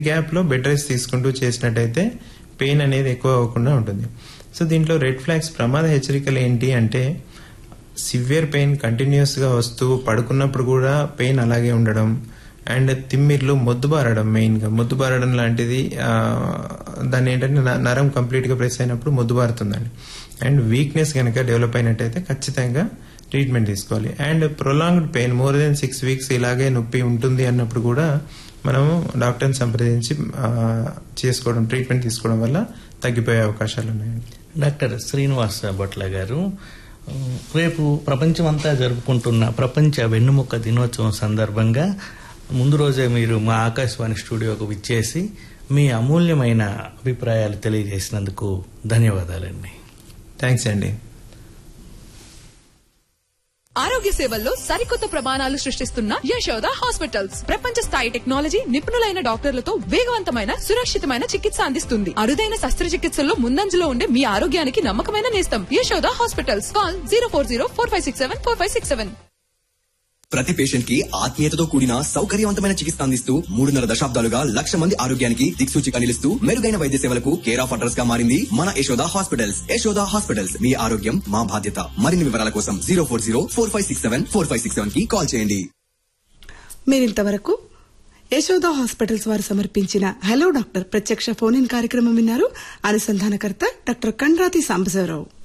gap లో bed rest తీసుకుంటూ చేసినట్టయితే పెయిన్ అనేది ఎక్కువ అవ్వకుండా ఉంటుంది సో దీంట్లో రెడ్ ఫ్లాగ్స్ ప్రమాద హెచ్చరికలు ఏంటి అంటే సివియర్ పెయిన్ కంటిన్యూస్ గా వస్తూ పడుకున్నప్పుడు కూడా పెయిన్ అలాగే ఉండడం అండ్ తిమ్మిర్లు మొద్దుబారడం మెయిన్ గా మొద్దుబారడం లాంటిది ఆ, దాన్ని ఏంటంటే న- నరం కంప్లీట్ గా ప్రెస్ అయినప్పుడు మొద్దుబారుతుందండి అండ్ వీక్నెస్ కనుక డెవలప్ అయినట్టయితే ఖచ్చితంగా ట్రీట్మెంట్ తీసుకోవాలి and prolonged pain more then six weeks ఇలాగే నొప్పి ఉంటుంది అన్నప్పుడు కూడా మనము డాక్టర్ని సంప్రదించి ఆ, చేసుకోవడం ట్రీట్మెంట్ తీసుకోవడం వల్ల తగ్గిపోయే అవకాశాలు ఉన్నాయండి డాక్టర్ శ్రీనివాస్ భట్ల గారు ఉమ్, రేపు ప్రపంచమంతా జరుపుకుంటున్న ప్రపంచ వెన్నుముక్క దినోత్సవం సందర్భంగా ముందు రోజే మీరు మా ఆకాశవాణి స్టూడియోకు విచ్చేసి మీ అమూల్యమైన అభిప్రాయాలు తెలియజేసినందుకు ధన్యవాదాలండి థ్యాంక్స్ అండి ఆరోగ్య సేవల్లో సరికొత్త ప్రమాణాలు సృష్టిస్తున్న యశోద హాస్పిటల్స్ ప్రపంచ స్థాయి టెక్నాలజీ నిపుణులైన డాక్టర్లతో వేగవంతమైన సురక్షితమైన చికిత్స అందిస్తుంది అరుదైన శస్త్రచికిత్సల్లో ముందంజలో ఉండే మీ ఆరోగ్యానికి నమ్మకమైన నేస్తం Yashoda hospitals call zero four zero four five six seven four five six seven ప్రతి పేషెంట్ కి ఆత్మీయతతో కూడిన సౌకర్యవంతమైన చికిత్స అందిస్తూ మూడున్నర దశాబ్దాలుగా లక్ష మంది ఆరోగ్యానికి దిక్సూచిగా నిలుస్తూ మెరుగైన వైద్య సేవలకు కేర్ ఆఫ్ అడ్రస్ గా మారింది మన యశోద హాస్పిటల్స్ యశోద హాస్పిటల్స్ మీ ఆరోగ్యం మా బాధ్యత మరిన్ని వివరాల కోసం zero four zero four five six seven four five six seven కి కాల్ చేయండి మీరింతవరకు యశోద హాస్పిటల్స్ వారు సమర్పించిన హలో డాక్టర్ ప్రత్యక్ష ఫోన్ ఇన్ కార్యక్రమం విన్నారు అనుసంధానకర్త డాక్టర్ కండ్రాతి సాంబశివరావు